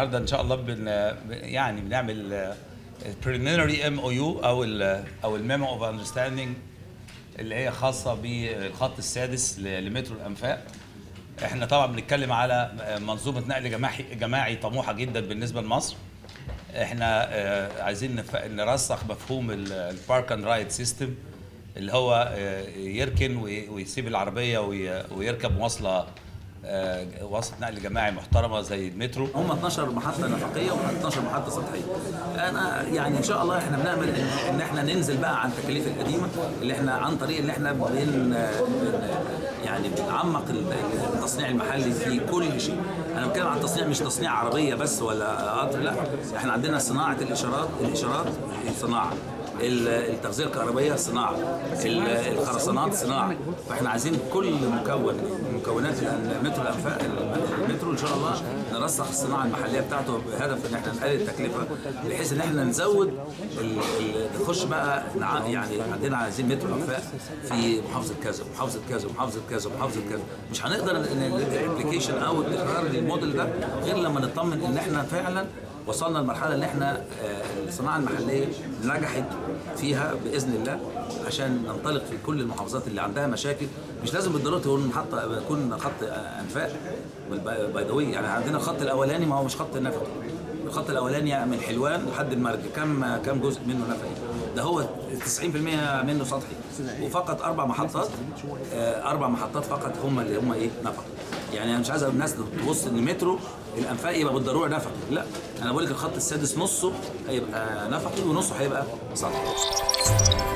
النهارده ان شاء الله بن يعني بنعمل preliminary ام او يو او ال او الميمو اوف اندرستاندينج اللي هي خاصه بالخط السادس ل- لمترو الانفاق احنا طبعا بنتكلم على منظومه نقل جماعي جماعي طموحه جدا بالنسبه لمصر احنا آه، عايزين نف- نرسخ مفهوم البارك اند رايد سيستم اللي هو آه، يركن وي- ويسيب العربيه وي- ويركب مواصله آه، وسط نقل جماعي محترمه زي المترو هم 12 محطه نفقيه و12 محطه سطحيه. انا يعني ان شاء الله احنا بنعمل ان, إن احنا ننزل بقى عن التكاليف القديمه اللي احنا عن طريق اللي احنا بن بن يعني بنعمق التصنيع المحلي في كل شيء. انا بتكلم عن تصنيع مش تصنيع عربيه بس ولا قطر لا احنا عندنا صناعه الاشارات الاشارات صناعه ال- التغذيه الكهربائيه صناعه ال- الخرسانات صناعه فاحنا عايزين كل مكون من مكونات المترو الانفاق المترو ان شاء الله نرسخ الصناعه المحليه بتاعته بهدف ان احنا نقلل التكلفه بحيث ان احنا نزود ال- ال- نخش بقى نع- يعني عندنا عايزين مترو انفاق في محافظه كذا ومحافظه كذا ومحافظه كذا ومحافظه كذا مش هنقدر ان الابلكيشن او التكرار للموديل ده غير لما نطمن ان احنا فعلا وصلنا لمرحله ان احنا آه، الصناعه المحليه نجحت فيها باذن الله عشان ننطلق في كل المحافظات اللي عندها مشاكل مش لازم بالضروره تكون محطه يكون خط آه، انفاق باي ذا يعني عندنا الخط الاولاني ما هو مش خط نفقي الخط الاولاني من حلوان لحد المرج كم كم جزء منه نفقي ده هو 90% منه سطحي وفقط اربع محطات آه، اربع محطات فقط هم اللي هم ايه نفقي يعني انا مش عايز الناس تبص ان المترو الانفاق يبقى بالضروره نفقي لا انا بقول لك الخط السادس نصه هيبقى نفقي ونصه هيبقى سطحي